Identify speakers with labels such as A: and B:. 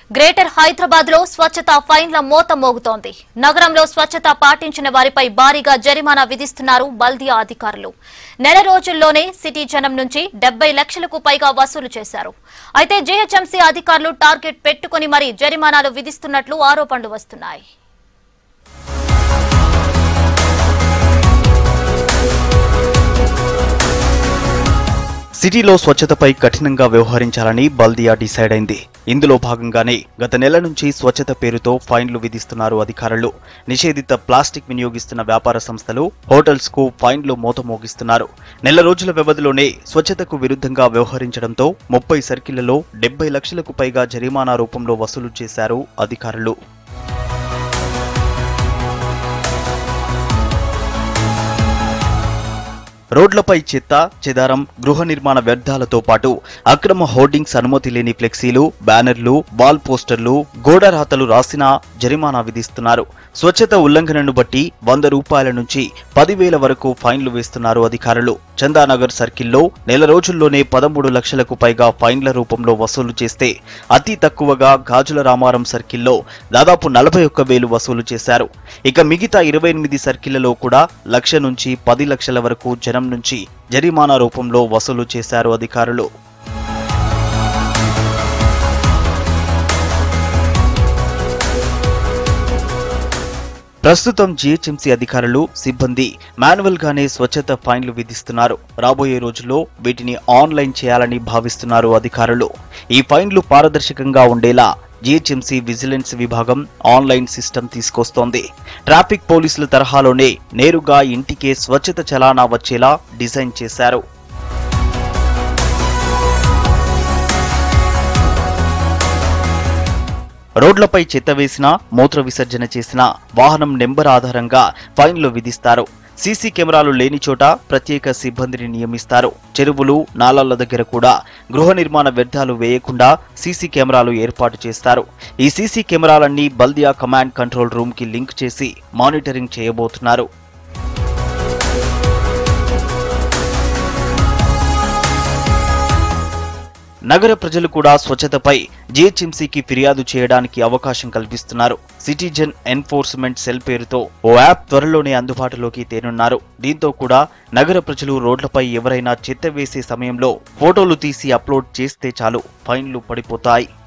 A: greater Hyderabad లో స్వచ్ఛత ఫైన్ల మోత మోగుతోంది నగరంలో స్వచ్ఛత పాటించిన వారిపై భారీగా జరిమానా విధిస్తున్నారు బల్దియా అధికారులు నెల రోజుల్లోనే సిటీ జనం నుంచి డెబ్బై లక్షలకు పైగా వసూలు చేశారు అయితే జీహెచ్ఎంసీ అధికారులు టార్గెట్ పెట్టుకుని మరీ జరిమానాలు విధిస్తున్నట్లు ఆరోపణలు వస్తున్నాయి
B: సిటీలో స్వచ్ఛతపై కఠినంగా వ్యవహరించాలని బల్దియా డిసైడ్ అయింది ఇందులో భాగంగానే గత నెల నుంచి స్వచ్ఛత పేరుతో ఫైన్లు విధిస్తున్నారు అధికారులు నిషేధిత ప్లాస్టిక్ వినియోగిస్తున్న వ్యాపార సంస్థలు హోటల్స్ కు ఫైన్లు మోత మోగిస్తున్నారు నెల రోజుల వ్యవధిలోనే స్వచ్ఛతకు విరుద్ధంగా వ్యవహరించడంతో ముప్పై సర్కిళ్లలో డెబ్బై లక్షలకు పైగా జరిమానా రూపంలో వసూలు చేశారు అధికారులు రోడ్లపై చెత్త చెదారం గృహ నిర్మాణ వ్యర్థాలతో పాటు అక్రమ హోర్డింగ్స్ అనుమతి లేని ఫ్లెక్సీలు బ్యానర్లు వాల్ పోస్టర్లు గోడరాతలు రాసిన జరిమానా విధిస్తున్నారు స్వచ్ఛత ఉల్లంఘనను బట్టి వంద రూపాయల నుంచి పదివేల వరకు ఫైన్లు వేస్తున్నారు అధికారులు చందానగర్ సర్కిల్లో నెల రోజుల్లోనే పదమూడు లక్షలకు పైగా ఫైన్ల రూపంలో వసూలు చేస్తే అతి తక్కువగా గాజుల రామారం సర్కిల్లో దాదాపు నలభై ఒక్క వేలు వసూలు చేశారు ఇక మిగతా ఇరవై ఎనిమిది సర్కిళ్లలో కూడా లక్ష నుంచి పది లక్షల వరకు జనం నుంచి జరిమానా రూపంలో వసూలు చేశారు అధికారులు ప్రస్తుతం జీహెచ్ఎంసీ అధికారులు సిబ్బంది మాన్యువల్ గానే స్వచ్ఛత ఫైన్లు విధిస్తున్నారు రాబోయే రోజుల్లో వీటిని ఆన్లైన్ చేయాలని భావిస్తున్నారు అధికారులు ఈ ఫైన్లు పారదర్శకంగా ఉండేలా జీహెచ్ఎంసీ విజిలెన్స్ విభాగం ఆన్లైన్ సిస్టమ్ తీసుకొస్తోంది ట్రాఫిక్ పోలీసుల తరహాలోనే నేరుగా ఇంటికే స్వచ్ఛత చలానా వచ్చేలా డిజైన్ చేశారు రోడ్లపై చెత్త వేసినా మూత్ర విసర్జన చేసినా వాహనం నెంబర్ ఆధారంగా ఫైన్లు విధిస్తారు సీసీ కెమెరాలు లేని చోట ప్రత్యేక సిబ్బందిని నియమిస్తారు చెరువులు నాలాల దగ్గర కూడా గృహ నిర్మాణ వ్యర్థాలు వేయకుండా సీసీ కెమెరాలు ఏర్పాటు చేస్తారు ఈ సీసీ కెమెరాలన్నీ బల్దియా కమాండ్ కంట్రోల్ రూమ్ కి లింక్ చేసి మానిటరింగ్ చేయబోతున్నారు నగర ప్రజలు కూడా స్వచ్ఛతపై జీహెచ్ఎంసీకి ఫిర్యాదు చేయడానికి అవకాశం కల్పిస్తున్నారు సిటిజన్ ఎన్ఫోర్స్మెంట్ సెల్ పేరుతో ఓ యాప్ త్వరలోనే అందుబాటులోకి తేనున్నారు దీంతో కూడా నగర ప్రజలు రోడ్లపై ఎవరైనా చెత్త వేసే సమయంలో ఫోటోలు తీసి అప్లోడ్ చేస్తే చాలు ఫైన్లు పడిపోతాయి